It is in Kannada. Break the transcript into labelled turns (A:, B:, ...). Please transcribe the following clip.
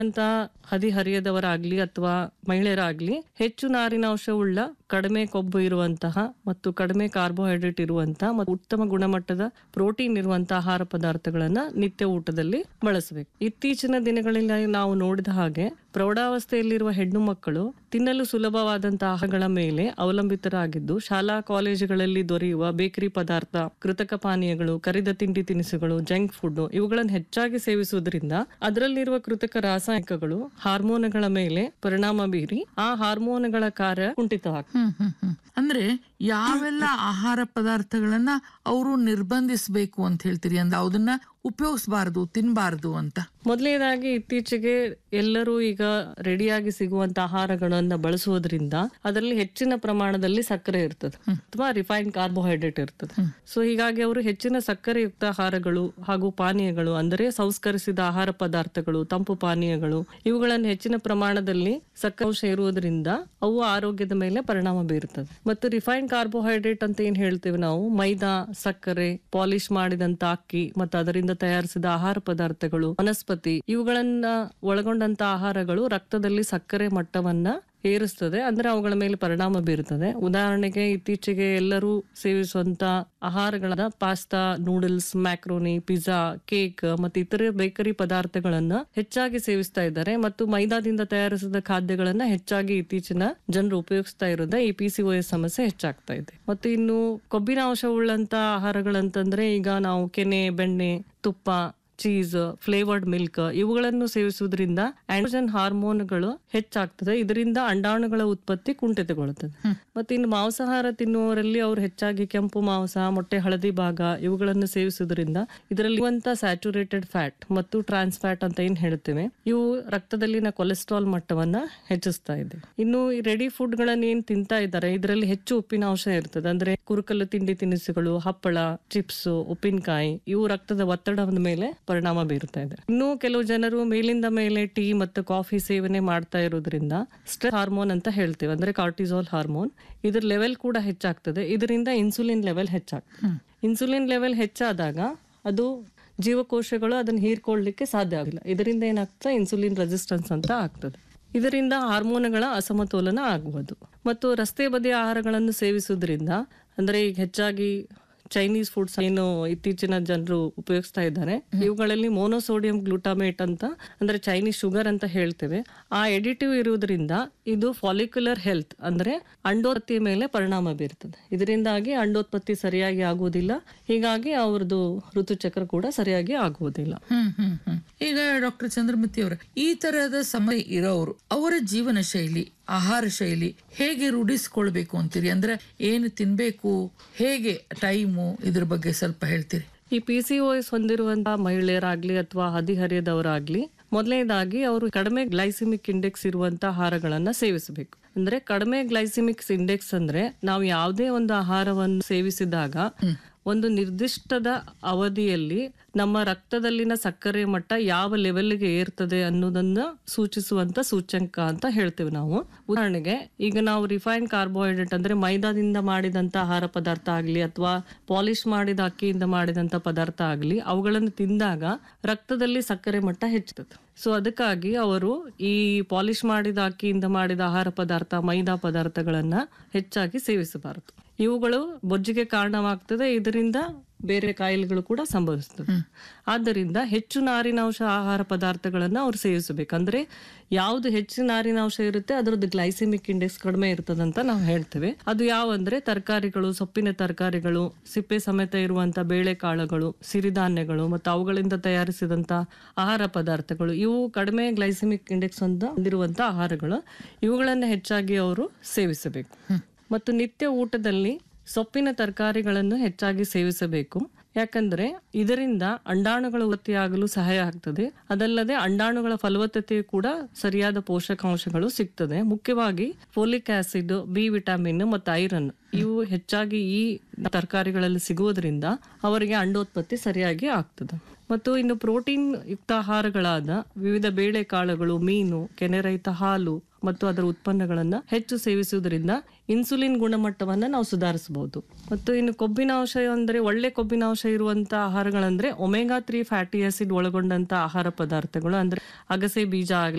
A: ಅಂತ ಹದಿಹರಿಯದವರಾಗ್ಲಿ ಅಥವಾ ಮಹಿಳೆಯರಾಗ್ಲಿ ಹೆಚ್ಚು ನಾರಿನಾಂಶವುಳ್ಳ ಕಡಿಮೆ ಕೊಬ್ಬು ಇರುವಂತಹ ಮತ್ತು ಕಡಿಮೆ ಕಾರ್ಬೋಹೈಡ್ರೇಟ್ ಇರುವಂತಹ ಮತ್ತು ಉತ್ತಮ ಗುಣಮಟ್ಟದ ಪ್ರೋಟೀನ್ ಇರುವಂತಹ ಆಹಾರ ಪದಾರ್ಥಗಳನ್ನ ನಿತ್ಯ ಊಟದಲ್ಲಿ ಬಳಸಬೇಕು ಇತ್ತೀಚಿನ ದಿನಗಳಲ್ಲಿ ನಾವು ನೋಡಿದ ಹಾಗೆ ಪ್ರೌಢಾವಸ್ಥೆಯಲ್ಲಿರುವ ಹೆಣ್ಣು ಮಕ್ಕಳು ತಿನ್ನಲು ಸುಲಭವಾದಂತಹ ಆಹಾರಗಳ ಮೇಲೆ ಅವಲಂಬಿತರಾಗಿದ್ದು ಶಾಲಾ ಕಾಲೇಜುಗಳಲ್ಲಿ ದೊರೆಯುವ ಬೇಕರಿ ಪದಾರ್ಥ ಕೃತಕ ಪಾನೀಯಗಳು ಕರಿದ ತಿಂಡಿ ತಿನಿಸುಗಳು ಜಂಕ್ ಫುಡ್ ಇವುಗಳನ್ನು ಹೆಚ್ಚಾಗಿ ಸೇವಿಸುವುದರಿಂದ ಅದರಲ್ಲಿರುವ ಕೃತಕ ರಾಸಾಯನಿಕಗಳು ಹಾರ್ಮೋನ್ಗಳ ಮೇಲೆ ಪರಿಣಾಮ ಬೀರಿ ಆ ಹಾರ್ಮೋನ್ಗಳ ಕಾರ್ಯ ಕುಂಠಿತವಾಗ್ತದೆ
B: ಹ್ಮ್ ಹ್ಮ್ ಹ್ಮ್ ಅಂದ್ರೆ ಯಾವೆಲ್ಲ ಆಹಾರ ಪದಾರ್ಥಗಳನ್ನ ಅವರು ನಿರ್ಬಂಧಿಸಬೇಕು ಅಂತ ಹೇಳ್ತೀರಿ ಅಂದ್ರೆ ಅದನ್ನ ಉಪಯೋಗಿಸಬಾರದು ತಿನ್ಬಾರ್ದು ಅಂತ
A: ಮೊದಲನೇದಾಗಿ ಇತ್ತೀಚೆಗೆ ಎಲ್ಲರೂ ಈಗ ರೆಡಿಯಾಗಿ ಸಿಗುವಂತ ಆಹಾರಗಳನ್ನ ಬಳಸುವುದರಿಂದ ಅದರಲ್ಲಿ ಹೆಚ್ಚಿನ ಪ್ರಮಾಣದಲ್ಲಿ ಸಕ್ಕರೆ ಇರ್ತದೆ ಅಥವಾ ರಿಫೈನ್ಡ್ ಕಾರ್ಬೋಹೈಡ್ರೇಟ್ ಇರ್ತದೆ ಸೊ ಹೀಗಾಗಿ ಅವರು ಹೆಚ್ಚಿನ ಸಕ್ಕರೆಯುಕ್ತ ಆಹಾರಗಳು ಹಾಗೂ ಪಾನೀಯಗಳು ಅಂದರೆ ಸಂಸ್ಕರಿಸಿದ ಆಹಾರ ಪದಾರ್ಥಗಳು ತಂಪು ಪಾನೀಯಗಳು ಇವುಗಳನ್ನು ಹೆಚ್ಚಿನ ಪ್ರಮಾಣದಲ್ಲಿ ಸಕ್ಕರೆ ಅಂಶ ಇರುವುದರಿಂದ ಅವು ಆರೋಗ್ಯದ ಮೇಲೆ ಪರಿಣಾಮ ಬೀರುತ್ತದೆ ಮತ್ತು ರಿಫೈನ್ಡ್ ಕಾರ್ಬೋಹೈಡ್ರೇಟ್ ಅಂತ ಏನ್ ಹೇಳ್ತೇವೆ ನಾವು ಮೈದಾ ಸಕ್ಕರೆ ಪಾಲಿಶ್ ಮಾಡಿದಂತ ಅಕ್ಕಿ ಮತ್ತು ಅದರಿಂದ ತಯಾರಿಸಿದ ಆಹಾರ ಪದಾರ್ಥಗಳು ವನಸ್ಪತಿ ಇವುಗಳನ್ನ ಒಳಗೊಂಡಂತ ಆಹಾರಗಳು ರಕ್ತದಲ್ಲಿ ಸಕ್ಕರೆ ಮಟ್ಟವನ್ನ ಏರಿಸ್ತದೆ ಅಂದ್ರೆ ಅವುಗಳ ಮೇಲೆ ಪರಿಣಾಮ ಬೀರುತ್ತದೆ ಉದಾಹರಣೆಗೆ ಇತ್ತೀಚೆಗೆ ಎಲ್ಲರೂ ಸೇವಿಸುವಂತ ಆಹಾರಗಳಾದ pasta noodles macaroni pizza cake ಮತ್ತು ಇತರೆ ಬೇಕರಿ ಪದಾರ್ಥಗಳನ್ನ ಹೆಚ್ಚಾಗಿ ಸೇವಿಸ್ತಾ ಇದ್ದಾರೆ ಮತ್ತು ಮೈದಾದಿಂದ ತಯಾರಿಸಿದ ಖಾದ್ಯಗಳನ್ನ ಹೆಚ್ಚಾಗಿ ಇತ್ತೀಚಿನ ಜನರು ಉಪಯೋಗಿಸ್ತಾ ಇರೋದ ಈ ಪಿ ಸಿ ಸಮಸ್ಯೆ ಹೆಚ್ಚಾಗ್ತಾ ಇದೆ ಮತ್ತು ಇನ್ನು ಕೊಬ್ಬಿನ ಅಂಶವುಳ್ಳಂತ ಆಹಾರಗಳಂತಂದ್ರೆ ಈಗ ನಾವು ಕೆನೆ ಬೆಣ್ಣೆ ತುಪ್ಪ ಚೀಸ್ ಫ್ಲೇವರ್ಡ್ ಮಿಲ್ಕ್ ಇವುಗಳನ್ನು ಸೇವಿಸುವುದರಿಂದ ಆಂಡ್ರೋಜನ್ ಹಾರ್ಮೋನ್ಗಳು ಹೆಚ್ಚಾಗ್ತದೆ ಇದರಿಂದ ಅಂಡಾಣುಗಳ ಉತ್ಪತ್ತಿ ಕುಂಠಿತಗೊಳ್ಳುತ್ತದೆ ಮತ್ತೆ ಇನ್ನು ಮಾಂಸಾಹಾರ ತಿನ್ನುವವರಲ್ಲಿ ಅವರು ಹೆಚ್ಚಾಗಿ ಕೆಂಪು ಮಾಂಸ ಮೊಟ್ಟೆ ಹಳದಿ ಭಾಗ ಇವುಗಳನ್ನು ಸೇವಿಸುವುದರಿಂದ ಇದರಲ್ಲಿ ಇರುವಂತ ಸ್ಯಾಚುರೇಟೆಡ್ ಫ್ಯಾಟ್ ಮತ್ತು ಟ್ರಾನ್ಸ್ ಫ್ಯಾಟ್ ಅಂತ ಏನ್ ಹೇಳ್ತೇವೆ ಇವು ರಕ್ತದಲ್ಲಿನ ಕೊಲೆಸ್ಟ್ರಾಲ್ ಮಟ್ಟವನ್ನ ಹೆಚ್ಚಿಸ್ತಾ ಇದೆ ಇನ್ನು ಈ ರೆಡಿ ಫುಡ್ ಗಳನ್ನ ಏನ್ ತಿಂತಾ ಇದ್ದಾರೆ ಇದರಲ್ಲಿ ಹೆಚ್ಚು ಉಪ್ಪಿನ ಅಂಶ ಇರ್ತದೆ ಅಂದ್ರೆ ಕುರುಕಲು ತಿಂಡಿ ತಿನಿಸುಗಳು ಹಪ್ಪಳ ಚಿಪ್ಸ್ ಉಪ್ಪಿನಕಾಯಿ ಇವು ರಕ್ತದ ಒತ್ತಡದ ಮೇಲೆ ಪರಿಣಾಮ ಬೀರುತ್ತಾ ಇದೆ ಇನ್ನು ಕೆಲವು ಜನರು ಮೇಲಿಂದ ಮೇಲೆ ಟೀ ಮತ್ತು ಕಾಫಿ ಸೇವನೆ ಮಾಡ್ತಾ ಇರೋದ್ರಿಂದ ಸ್ಟ್ರೆಸ್ ಹಾರ್ಮೋನ್ ಅಂತ ಹೇಳ್ತೇವೆ ಅಂದ್ರೆ ಕಾರ್ಟಿಸಾಲ್ ಹಾರ್ಮೋನ್ ಇದ್ರ ಲೆವೆಲ್ ಕೂಡ ಹೆಚ್ಚಾಗ್ತದೆ ಇದರಿಂದ ಇನ್ಸುಲಿನ್ ಲೆವೆಲ್ ಹೆಚ್ಚಾಗ್ತದೆ ಇನ್ಸುಲಿನ್ ಲೆವೆಲ್ ಹೆಚ್ಚಾದಾಗ ಅದು ಜೀವಕೋಶಗಳು ಅದನ್ನ ಹೀರ್ಕೊಳ್ಳಿಕ್ಕೆ ಸಾಧ್ಯ ಆಗಿಲ್ಲ ಇದರಿಂದ ಏನಾಗ್ತದೆ ಇನ್ಸುಲಿನ್ ರೆಸಿಸ್ಟೆನ್ಸ್ ಅಂತ ಆಗ್ತದೆ ಇದರಿಂದ ಹಾರ್ಮೋನ್ಗಳ ಅಸಮತೋಲನ ಆಗುವುದು ಮತ್ತು ರಸ್ತೆ ಬದಿಯ ಆಹಾರಗಳನ್ನು ಸೇವಿಸುವುದರಿಂದ ಅಂದ್ರೆ ಈಗ ಹೆಚ್ಚಾಗಿ ಚೈನೀಸ್ ಫುಡ್ಸ್ ಏನು ಇತ್ತೀಚಿನ ಜನರು ಉಪಯೋಗಿಸ್ತಾ ಇದ್ದಾರೆ ಇವುಗಳಲ್ಲಿ ಮೋನೋಸೋಡಿಯಂ ಗ್ಲೂಟಾಮೇಟ್ ಅಂತ ಅಂದ್ರೆ ಚೈನೀಸ್ ಶುಗರ್ ಅಂತ ಹೇಳ್ತೇವೆ ಆ ಎಡಿಟಿವ್ ಇರುವುದರಿಂದ ಇದು ಫಾಲಿಕ್ಯುಲರ್ ಹೆಲ್ತ್ ಅಂದ್ರೆ ಅಂಡೋತ್ಪತ್ತಿಯ ಮೇಲೆ ಪರಿಣಾಮ ಬೀರ್ತದೆ ಇದರಿಂದಾಗಿ ಅಂಡೋತ್ಪತ್ತಿ ಸರಿಯಾಗಿ ಆಗುವುದಿಲ್ಲ ಹೀಗಾಗಿ ಅವ್ರದ್ದು ಋತುಚಕ್ರ ಕೂಡ ಸರಿಯಾಗಿ ಆಗುವುದಿಲ್ಲ
B: ಹ್ಮ್ ಹ್ಮ್ ಹ್ಮ್ ಈಗ ಡಾಕ್ಟರ್ ಚಂದ್ರಮತಿ ಅವರ ಈ ತರಹದ ಸಮಯ ಇರೋರು ಅವರ ಜೀವನ ಶೈಲಿ ಆಹಾರ ಶೈಲಿ ಹೇಗೆ ರೂಢಿಸ್ಕೊಳ್ಬೇಕು ಅಂತೀರಿ ಅಂದ್ರೆ ಏನು ತಿನ್ಬೇಕು ಹೇಗೆ ಟೈಮು ಇದ್ರ ಬಗ್ಗೆ ಸ್ವಲ್ಪ ಹೇಳ್ತೀರಿ
A: ಈ ಪಿ ಸಿ ಓ ಎಸ್ ಹೊಂದಿರುವಂತಹ ಮಹಿಳೆಯರಾಗ್ಲಿ ಅಥವಾ ಹದಿಹರಿಯದವರಾಗ್ಲಿ ಮೊದಲನೇದಾಗಿ ಅವರು ಕಡಿಮೆ ಗ್ಲೈಸಿಮಿಕ್ ಇಂಡೆಕ್ಸ್ ಇರುವಂತಹ ಆಹಾರಗಳನ್ನ ಸೇವಿಸಬೇಕು ಅಂದ್ರೆ ಕಡಿಮೆ ಗ್ಲೈಸಿಮಿಕ್ ಇಂಡೆಕ್ಸ್ ಅಂದ್ರೆ ನಾವು ಯಾವುದೇ ಒಂದು ಆಹಾರವನ್ನು ಸೇವಿಸಿದಾಗ ಒಂದು ನಿರ್ದಿಷ್ಟದ ಅವಧಿಯಲ್ಲಿ ನಮ್ಮ ರಕ್ತದಲ್ಲಿನ ಸಕ್ಕರೆ ಮಟ್ಟ ಯಾವ ಲೆವೆಲ್ಗೆ ಏರ್ತದೆ ಅನ್ನೋದನ್ನ ಸೂಚಿಸುವಂತ ಸೂಚ್ಯಂಕ ಅಂತ ಹೇಳ್ತೇವೆ ನಾವು ಉದಾಹರಣೆಗೆ ಈಗ ನಾವು ರಿಫೈನ್ಡ್ ಕಾರ್ಬೋಹೈಡ್ರೇಟ್ ಅಂದ್ರೆ ಮೈದಾದಿಂದ ಮಾಡಿದಂತ ಆಹಾರ ಪದಾರ್ಥ ಆಗ್ಲಿ ಅಥವಾ ಪಾಲಿಶ್ ಮಾಡಿದ ಅಕ್ಕಿಯಿಂದ ಮಾಡಿದಂತ ಪದಾರ್ಥ ಆಗ್ಲಿ ಅವುಗಳನ್ನು ತಿಂದಾಗ ರಕ್ತದಲ್ಲಿ ಸಕ್ಕರೆ ಮಟ್ಟ ಹೆಚ್ಚುತ್ತದೆ ಸೊ ಅದಕ್ಕಾಗಿ ಅವರು ಈ ಪಾಲಿಶ್ ಮಾಡಿದ ಅಕ್ಕಿಯಿಂದ ಮಾಡಿದ ಆಹಾರ ಪದಾರ್ಥ ಮೈದಾ ಪದಾರ್ಥಗಳನ್ನ ಹೆಚ್ಚಾಗಿ ಸೇವಿಸಬಾರದು ಇವುಗಳು ಬೊಜ್ಜಿಗೆ ಕಾರಣವಾಗ್ತದೆ ಇದರಿಂದ ಬೇರೆ ಕಾಯಿಲೆಗಳು ಕೂಡ ಸಂಭವಿಸ್ತದೆ ಆದ್ದರಿಂದ ಹೆಚ್ಚು ನಾರಿನಾಂಶ ಆಹಾರ ಪದಾರ್ಥಗಳನ್ನ ಅವ್ರು ಸೇವಿಸಬೇಕು ಅಂದ್ರೆ ಯಾವ್ದು ಹೆಚ್ಚು ನಾರಿನಾಂಶ ಇರುತ್ತೆ ಅದರದ್ದು ಗ್ಲೈಸೆಮಿಕ್ ಇಂಡೆಕ್ಸ್ ಕಡಿಮೆ ಇರ್ತದಂತ ನಾವು ಹೇಳ್ತೇವೆ ಅದು ಯಾವಂದ್ರೆ ತರಕಾರಿಗಳು ಸೊಪ್ಪಿನ ತರಕಾರಿಗಳು ಸಿಪ್ಪೆ ಸಮೇತ ಇರುವಂತ ಬೇಳೆಕಾಳುಗಳು ಸಿರಿಧಾನ್ಯಗಳು ಮತ್ತು ಅವುಗಳಿಂದ ತಯಾರಿಸಿದಂತ ಆಹಾರ ಪದಾರ್ಥಗಳು ಇವು ಕಡಿಮೆ ಗ್ಲೈಸೆಮಿಕ್ ಇಂಡೆಕ್ಸ್ ಅಂತ ಹೊಂದಿರುವಂತ ಆಹಾರಗಳು ಇವುಗಳನ್ನ ಹೆಚ್ಚಾಗಿ ಅವರು ಸೇವಿಸಬೇಕು ಮತ್ತು ನಿತ್ಯ ಊಟದಲ್ಲಿ ಸೊಪ್ಪಿನ ತರಕಾರಿಗಳನ್ನು ಹೆಚ್ಚಾಗಿ ಸೇವಿಸಬೇಕು ಯಾಕಂದ್ರೆ ಇದರಿಂದ ಅಂಡಾಣುಗಳ ಉತ್ಪತ್ತಿಯಾಗಲು ಸಹಾಯ ಆಗ್ತದೆ ಅದಲ್ಲದೆ ಅಂಡಾಣುಗಳ ಫಲವತ್ತತೆ ಕೂಡ ಸರಿಯಾದ ಪೋಷಕಾಂಶಗಳು ಸಿಗ್ತದೆ ಮುಖ್ಯವಾಗಿ ಫೋಲಿಕ್ ಆಸಿಡ್ ಬಿ ವಿಟಮಿನ್ ಮತ್ತು ಐರನ್ ಇವು ಹೆಚ್ಚಾಗಿ ಈ ತರಕಾರಿಗಳಲ್ಲಿ ಸಿಗುವುದರಿಂದ ಅವರಿಗೆ ಅಂಡೋತ್ಪತ್ತಿ ಸರಿಯಾಗಿ ಆಗ್ತದೆ ಮತ್ತು ಇನ್ನು ಪ್ರೋಟೀನ್ ಯುಕ್ತ ಆಹಾರಗಳಾದ ವಿವಿಧ ಬೇಳೆಕಾಳುಗಳು ಮೀನು ಕೆನೆರಹಿತ ಹಾಲು ಮತ್ತು ಅದರ ಉತ್ಪನ್ನಗಳನ್ನ ಹೆಚ್ಚು ಸೇವಿಸುವುದರಿಂದ ಇನ್ಸುಲಿನ್ ಗುಣಮಟ್ಟವನ್ನ ನಾವು ಸುಧಾರಿಸಬಹುದು ಮತ್ತು ಇನ್ನು ಕೊಬ್ಬಿನಾಂಶ ಅಂದ್ರೆ ಒಳ್ಳೆ ಕೊಬ್ಬಿನಾಂಶ ಇರುವಂತ ಆಹಾರಗಳಂದ್ರೆ ಒಮೆಗಾ ತ್ರೀ ಫ್ಯಾಟಿ ಆಸಿಡ್ ಒಳಗೊಂಡಂತ ಆಹಾರ ಪದಾರ್ಥಗಳು ಅಂದ್ರೆ ಅಗಸೆ ಬೀಜ ಆಗ್ಲಿ